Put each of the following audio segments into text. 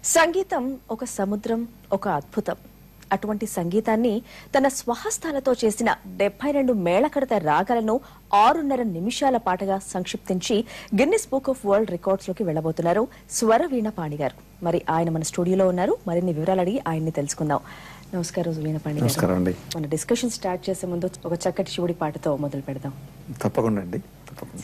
సంగీతం ఒక సముద్రం ఒక అద్భుతం అటువంటి సంగీతాన్ని తన స్వహస్తాలతో చేసిన డెబ్బై రెండు మేళకడత రాగాలను ఆరున్నర నిమిషాల పాటగా సంక్షిప్తించి Guinness book of world records లోకి వెళ్లబోతున్నారు స్వరవీణ పాణి గారు మరి ఆయన మన స్టూడియోలో ఉన్నారు మరిన్ని వివరాలు అడిగి ఆయన్ని తెలుసుకుందాం నమస్కారం వీణపాణి నమస్కారం అండి. మన డిస్కషన్ స్టార్ట్ చేసే ముందు ఒక చక్కటి శివుడి పాటతో మొదలు పెడదాం తప్పకుండా అండి తప్పకుండా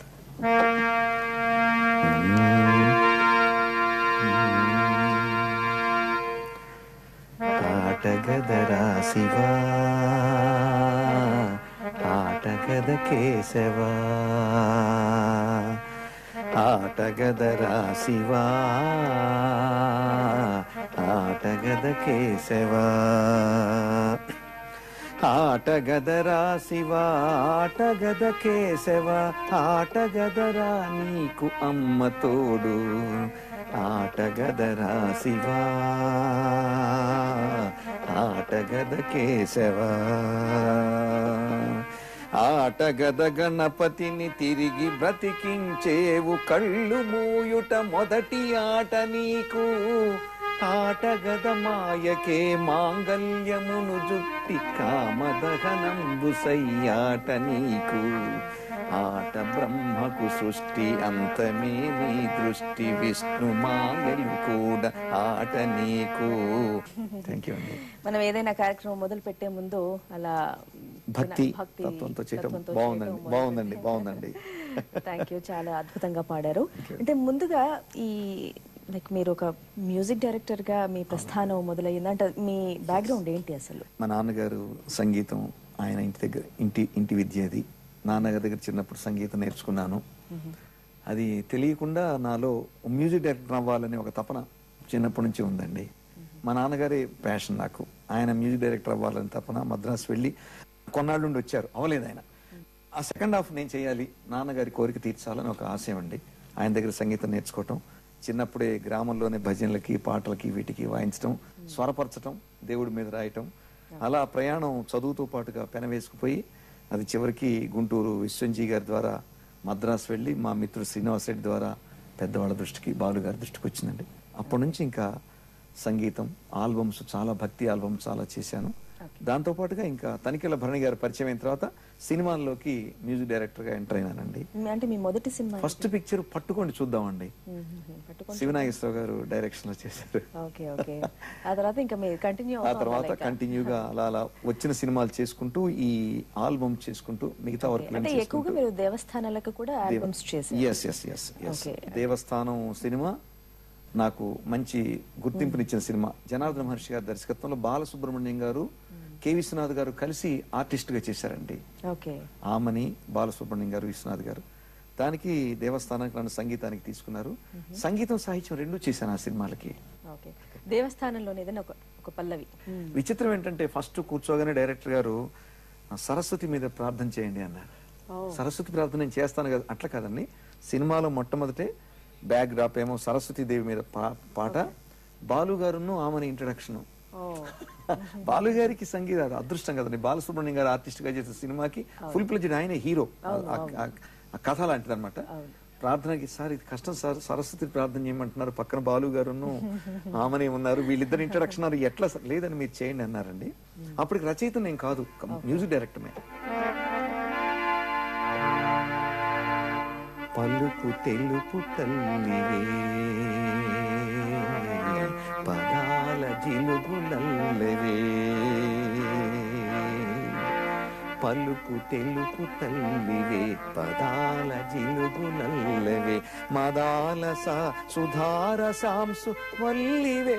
ఆటగదరా శివా ఆటగద కేశవా ఆటగదరా శివా ఆటగద కేశవా ఆటగదరా శివ ఆటగద కేశవ ఆటగదరా నీకు అమ్మ తోడు ఆటగదరా శివ ఆటగద కేశవ ఆటగద గణపతిని తిరిగి బ్రతికించేవు కళ్ళు మూయుట మొదటి ఆట నీకు ఆటగద మాయకే మాంగల్యమును జుట్టి కామదహనంబు సయ్యాట నీకు ఆట బ్రహ్మకు సృష్టి అంతమే నీ దృష్టి విష్ణు మాయలు కూడా ఆట నీకు థ్యాంక్ యూ అండి మనం ఏదైనా కార్యక్రమం మొదలు పెట్టే ముందు అలా భక్తి తత్వంతో చేయటం బాగుందండి బాగుందండి బాగుందండి థ్యాంక్ యూ చాలా అద్భుతంగా పాడారు అంటే ముందుగా ఈ లైక్ మీరు ఒక మ్యూజిక్ డైరెక్టర్ గా మీ ప్రస్థానం మొదలయ్యింది అంటే మీ బ్యాక్గ్రౌండ్ ఏంటి అసలు మా నాన్నగారు సంగీతం ఆయన ఇంటి దగ్గర ఇంటి ఇంటి విద్య అది నాన్నగారి దగ్గర చిన్నప్పుడు సంగీతం నేర్చుకున్నాను అది తెలియకుండా నాలో మ్యూజిక్ డైరెక్టర్ అవ్వాలనే ఒక తపన చిన్నప్పటి నుంచి ఉందండి మా నాన్నగారి ప్యాషన్ నాకు ఆయన మ్యూజిక్ డైరెక్టర్ అవ్వాలని తపన మద్రాసు వెళ్ళి కొన్నాళ్ళు నుండి వచ్చారు అవ్వలేదు ఆయన ఆ సెకండ్ హాఫ్ నేను చేయాలి నాన్నగారి కోరిక తీర్చాలని ఒక ఆశయం అండి ఆయన దగ్గర సంగీతం నేర్చుకోవటం చిన్నప్పుడే గ్రామంలోనే భజనలకి పాటలకి వీటికి వాయించటం స్వరపరచటం దేవుడి మీద రాయటం అలా ప్రయాణం చదువుతో పాటుగా పెనవేసుకుపోయి అది చివరికి గుంటూరు విశ్వంజీ గారి ద్వారా మద్రాసు వెళ్ళి మా మిత్రుడు శ్రీనివాస్ రెడ్డి ద్వారా పెద్దవాళ్ళ దృష్టికి బాలు గారి దృష్టికి వచ్చిందండి అప్పటి నుంచి ఇంకా సంగీతం ఆల్బమ్స్ చాలా భక్తి ఆల్బమ్ చాలా చేశాను దాంతో పాటుగా ఇంకా తనిఖీల భరణి గారు పరిచయం అయిన తర్వాత సినిమాల్లోకి మ్యూజిక్ డైరెక్టర్ గా ఎంటర్ అయినానండి మీ- అంటే మీ మొదటి సినిమా ఫస్ట్ పిక్చర్ పట్టుకోండి చూద్దామండి పట్టుకో శివనాగేశ్వర గారు డైరెక్షన్ లో చేశారు ఓకే ఓకే ఆ తర్వాత ఇంకా మీరు కంటిన్యూ ఆ తర్వాత కంటిన్యూగా అలా అలా వచ్చిన సినిమాలు చేసుకుంటూ ఈ ఆల్బమ్ చేసుకుంటూ మిగతా వర్క్ అంటే ఎక్కువగా మీరు దేవస్థానాలకు కూడా ఆల్బమ్స్ చేశారు yes yes yes yes Okay. దేవస్థానం సినిమా నాకు మంచి గుర్తింపునిచ్చిన సినిమా జనార్దన మహర్షి గారి దర్శకత్వంలో బాలసుబ్రహ్మణ్యం గారు కె విశ్వనాథ్ గారు కలిసి ఆర్టిస్ట్ గా చేశారండి ఓకే ఆమని బాలసుబ్రహ్మణ్యం గారు విశ్వనాథ్ గారు దానికి దేవస్థానానికి నన్ను సంగీతానికి తీసుకున్నారు సంగీతం సాహిత్యం రెండూ చేశాను ఆ సినిమాలకి ఓకే దేవస్థానంలోని ఏదైనా ఒక ఒక పల్లవి విచిత్రం ఏంటంటే ఫస్ట్ కూర్చోగానే డైరెక్టర్ గారు "ఆ సరస్వతి మీద ప్రార్థన చేయండి అన్నారు సరస్వతి ప్రార్థన నేను చేస్తాను కదా అట్లా కాదండి సినిమాలో మొట్టమొదటే బ్యాక్ డ్రాప్ ఏమో సరస్వతి దేవి మీద పా- పాట బాలు గారును ఆమెని ఇంట్రడక్షన్ ఓ బాలు గారికి సంగీత అది అదృష్టం కదండి బాలసుబ్రహ్మణ్యం గారు ఆర్టిస్ట్ గా చేసిన సినిమాకి ఫుల్ ప్లెజ్డ్ ఆయన హీరో ఆ కథ లాంటిది అనమాట ప్రార్థనకి సార్ ఇది కష్టం సార్ సరస్వతి ప్రార్థన చేయమంటున్నారు పక్కన బాలు గారును ఆమెనే ఉన్నారు వీళ్ళిద్దరు ఇంట్రడక్షన్ అన్నారు ఎట్లా సార్ లేదని మీరు చేయండి అన్నారండి అప్పటికి రచయిత నేను కాదు మ్యూజిక్ డైరెక్టర్ మే పలుకు తెలుపు తల్లివే పదాల జిలుగులల్లవే పలుకు తెలుపు తల్లివే పదాల జిలుగులల్లవే మదాల సా సుధార సాంసు వల్లివే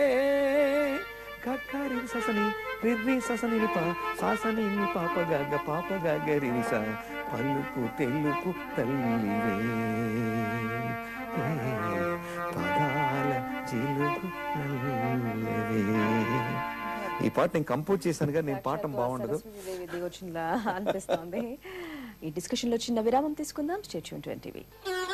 కక్కరి ససని రిర్రి ససని నిప సాసని ని పాప గగ పాప గగరి నిస పలుకు తెలుపు తల్లివే పదాల జిలుగు నల్లవే ఈ పాట నేను కంపోజ్ చేశాను కానీ నేను పాఠం బాగుండదు సరస్వతీదేవి దిగొచ్చిందా అనిపిస్తోంది ఈ డిస్కషన్ లో చిన్న విరామం తీసుకుందాం స్టేచ్యూన్ ట్వంటీవీ